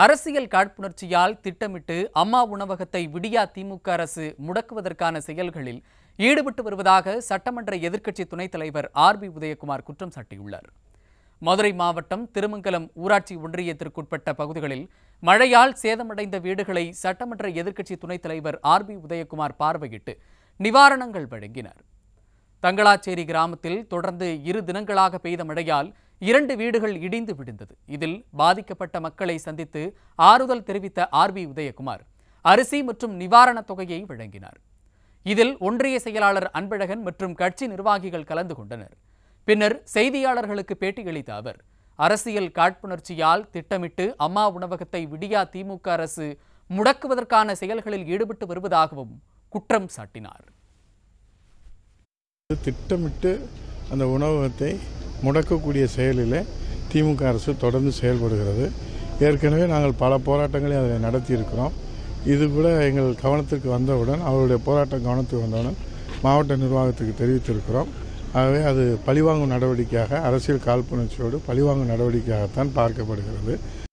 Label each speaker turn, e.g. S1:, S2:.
S1: அரசியல் காழ்ப்புணர்ச்சியால் திட்டமிட்டு அம்மா உணவகத்தை விடியா திமுக அரசு முடக்குவதற்கான செயல்களில் ஈடுபட்டு வருவதாக சட்டமன்ற எதிர்க்கட்சி துணைத் தலைவர் ஆர் பி உதயகுமார் குற்றம் சாட்டியுள்ளார் மதுரை மாவட்டம் திருமங்கலம் ஊராட்சி ஒன்றியத்திற்குட்பட்ட பகுதிகளில் மழையால் சேதமடைந்த வீடுகளை சட்டமன்ற எதிர்க்கட்சி துணைத் தலைவர் ஆர் பி உதயகுமார் பார்வையிட்டு நிவாரணங்கள் வழங்கினார் தங்களாச்சேரி கிராமத்தில் தொடர்ந்து இரு தினங்களாக பெய்த மழையால் இரண்டு வீடுகள் இடிந்து விழுந்தது இதில் பாதிக்கப்பட்ட மக்களை சந்தித்து ஆறுதல் தெரிவித்த ஆர் பி உதயகுமார் அரிசி மற்றும் நிவாரணத் தொகையை வழங்கினார் இதில் ஒன்றிய செயலாளர் அன்பழகன் மற்றும் கட்சி நிர்வாகிகள் கலந்து கொண்டனர் பின்னர் செய்தியாளர்களுக்கு பேட்டியளித்த அவர் அரசியல் காழ்ப்புணர்ச்சியால் திட்டமிட்டு அம்மா உணவகத்தை விடியா திமுக அரசு முடக்குவதற்கான செயல்களில் ஈடுபட்டு வருவதாகவும் குற்றம் சாட்டினார்
S2: திட்டமிட்டு அந்த உணவகத்தை முடக்கக்கூடிய செயலில் திமுக அரசு தொடர்ந்து செயல்படுகிறது ஏற்கனவே நாங்கள் பல போராட்டங்களை அதில் நடத்தியிருக்கிறோம் இது கூட எங்கள் கவனத்திற்கு வந்தவுடன் அவருடைய போராட்டம் கவனத்துக்கு வந்தவுடன் மாவட்ட நிர்வாகத்துக்கு தெரிவித்திருக்கிறோம் ஆகவே அது பழிவாங்கும் நடவடிக்கையாக அரசியல் காழ்ப்புணர்ச்சியோடு பழிவாங்கும் நடவடிக்கையாகத்தான் பார்க்கப்படுகிறது